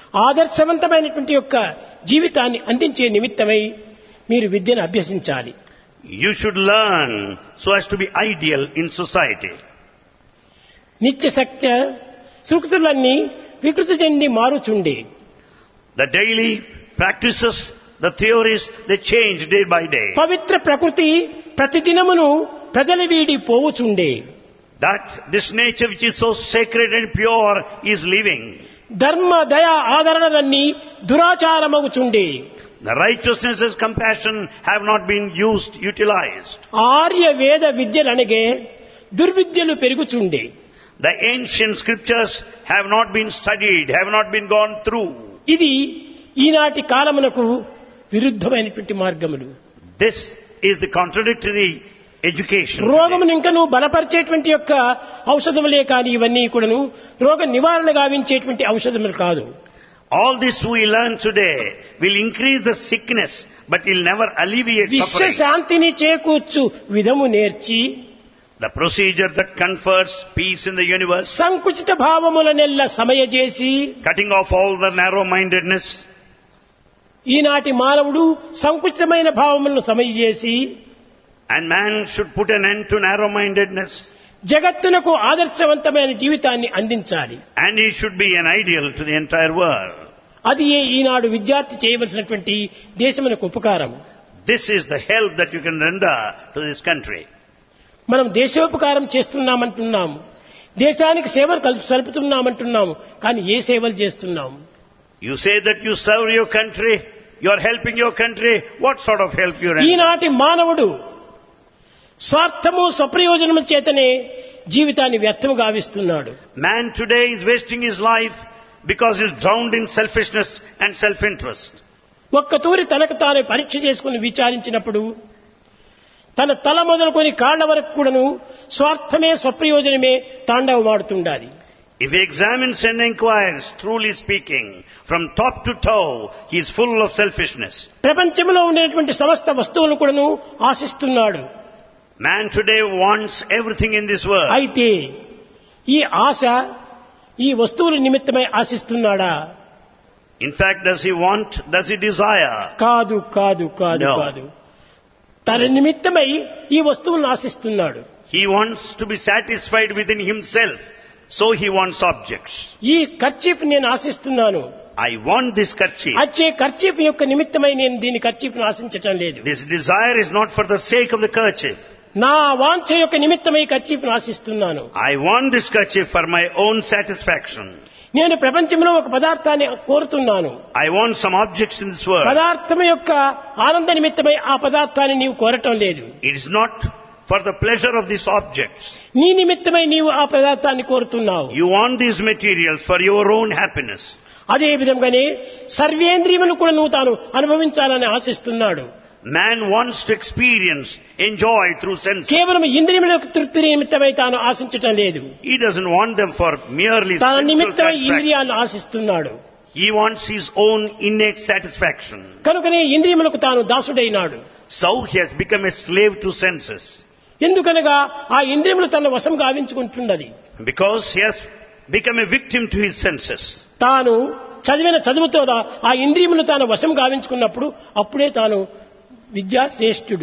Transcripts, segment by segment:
ఆదర్శవంతమైనటువంటి యొక్క జీవితాన్ని అందించే నిమిత్తమై మీరు విద్యను అభ్యసించాలి You should learn so as to be ideal in society. నిత్య సత్య సృక్తులన్నీ వికృతి చెంది మారుచుండే The daily practices, the theories, they change day by day. పవిత్ర ప్రకృతి ప్రతిదినమును ప్రజల వీడి పోవుచుండే That this nature which is so sacred and pure is living. ధర్మ దయ ఆదరణలన్నీ దురాచారమగుచుండే The righteousness and compassion have not been used, utilized. Arya వేద విద్యలనగే దుర్విద్యలు పెరుగుచుండే The ancient scriptures have not been studied, have not been gone through. ఇది ఈనాటి కాలమునకు విరుద్ధమైనటువంటి మార్గములు This is the contradictory education. today. రోగమును ఇంకను బలపరిచేటువంటి యొక్క ఔషధములే కాని ఇవన్నీ కూడాను రోగ నివారణ గావించేటువంటి ఔషధములు కాదు All this we learn today will increase the sickness, but will never alleviate విశ్వ suffering. శాంతిని చేకూర్చు విధము నేర్చి The procedure that confers peace in the universe, సంకుచిత భావముల నెల్ల సమయజేసి cutting off all the narrow-mindedness, ఈనాటి మానవుడు సంకుచితమైన భావములను సమయజేసి and man should put an end to narrow-mindedness, జగత్తునకు ఆదర్శవంతమైన జీవితాన్ని అందించాలి and he should be an ideal to the entire world. అది ఏ ఈనాడు విద్యార్థి చేయవలసినటువంటి దేశమునకు ఉపకారం This is the help that you can render to this country. మనం దేశోపకారం చేస్తున్నామంటున్నాము దేశానికి సేవలు కల్ప సలుపుతున్నామంటున్నాము కానీ ఏ సేవలు చేస్తున్నాము You say that you serve your country, you are helping your country, what sort of help you render? ఈనాటి మానవుడు స్వార్థము స్వప్రయోజనముల చేతనే జీవితాన్ని వ్యర్థము గావిస్తున్నాడు Man today is wasting his life because he's drowned in selfishness and self-interest. ఒక్క తూరి తనకు తాను పరీక్ష చేసుకుని విచారించినప్పుడు తన తల మొదలుకొని కాళ్ల వరకు కూడాను స్వార్థమే స్వప్రయోజనమే తాండవమాడుతుండాలి If he examines and inquires, truly speaking, from top to toe, he is full of selfishness. ప్రపంచంలో ఉండేటువంటి సమస్త వస్తువులను కూడాను ఆశిస్తున్నాడు Man today wants everything in this world. అయితే ఈ ఆశ ఈ వస్తువుల నిమిత్తమై ఆశిస్తున్నాడా In fact, does he want, does he desire? కాదు కాదు కాదు No. కాదు తన నిమిత్తమై ఈ వస్తువులను ఆశిస్తున్నాడు He wants to be satisfied within himself. So he wants objects. ఈ ఖర్చీఫ్ నేను ఆశిస్తున్నాను I want this kerchief. వచ్చే ఖర్చీఫ్ యొక్క నిమిత్తమై నేను దీని ఖర్చీఫ్ను ఆశించటం లేదు This desire is not for the sake of the kerchief. నా వాంఛ యొక్క నిమిత్తమై ఖర్చీఫ్ను ఆశిస్తున్నాను I want this kerchief for my own satisfaction. నేను ప్రపంచంలో ఒక పదార్థాన్ని కోరుతున్నాను I want some objects in this world. పదార్థం యొక్క ఆనంద నిమిత్తమై ఆ పదార్థాన్ని నీవు కోరటం లేదు It is not for the pleasure of these objects. నీ నిమిత్తమై నీవు ఆ పదార్థాన్ని కోరుతున్నావు You want these materials for your own happiness. అదే విధంగానే సర్వేంద్రియములు కూడా నువ్వు తాను అనుభవించాలని ఆశిస్తున్నాడు Man wants to experience, enjoy through sense. కేవలం ఇంద్రియముల యొక్క తృప్తి నిమిత్తమై తాను ఆశించటం లేదు He doesn't want them for merely తన sensual నిమిత్తమై satisfaction. ఇంద్రియాలను ఆశిస్తున్నాడు He wants his own innate satisfaction. కనుకనే ఇంద్రియములకు తాను దాసుడైనాడు So he has become a slave to senses. ఎందుకనగా ఆ ఇంద్రియములు తన వశం గావించుకుంటున్నది Because he has become a victim to his senses. తాను చదివిన చదువుతో ఆ ఇంద్రియములు తాను వశం గావించుకున్నప్పుడు అప్పుడే తాను విద్యాశ్రేష్ఠుడు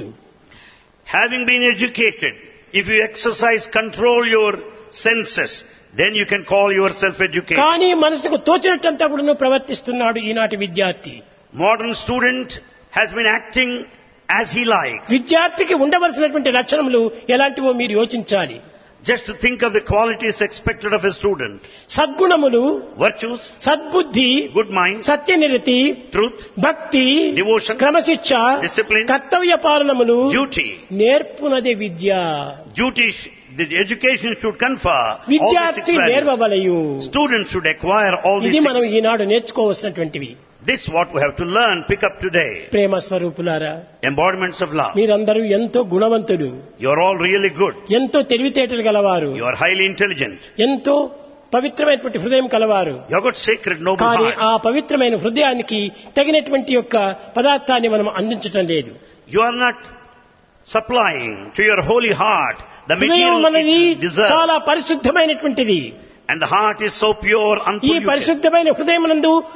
Having been educated, if you exercise control your senses, then you can call yourself educated. కానీ మనసుకు తోచినట్టంతా కూడా ప్రవర్తిస్తున్నాడు ఈనాటి విద్యార్థి Modern student has been acting as he likes. విద్యార్థికి ఉండవలసినటువంటి లక్షణములు ఎలాంటివో మీరు యోచించాలి Just to think of the qualities expected of a student. సద్గుణములు Virtues, సద్బుద్ధి good mind, సత్యనిరతి truth, భక్తి Devotion, క్రమశిక్ష discipline, కర్తవ్య పాలనములు duty. నేర్పునది Vidya Duty, sh- the education should confer all these six విద్యార్థి values. నేర్వవలయు Students should acquire all ఇది these మనం six. Eenadu నేర్చుకోవలసినటువంటివి This what we have to learn, pick up today. ప్రేమ స్వరూపులారా Embodiments of love. మీరందరూ ఎంతో గుణవంతులు You are all really good. ఎంతో తెలివితేటలు గలవారు You are highly intelligent. ఎంతో పవిత్రమైనటువంటి హృదయం కలవారు You have got sacred, noble కానీ heart. ఆ పవిత్రమైన హృదయానికి తగినటువంటి యొక్క పదార్థాన్ని మనం అందించటం లేదు You are not supplying to your holy heart the హృదయం material అనేది it deserves. చాలా పరిశుద్ధమైనటువంటిది And the heart is so pure, ఈ unpolluted. పరిశుద్ధమైన హృదయమునందు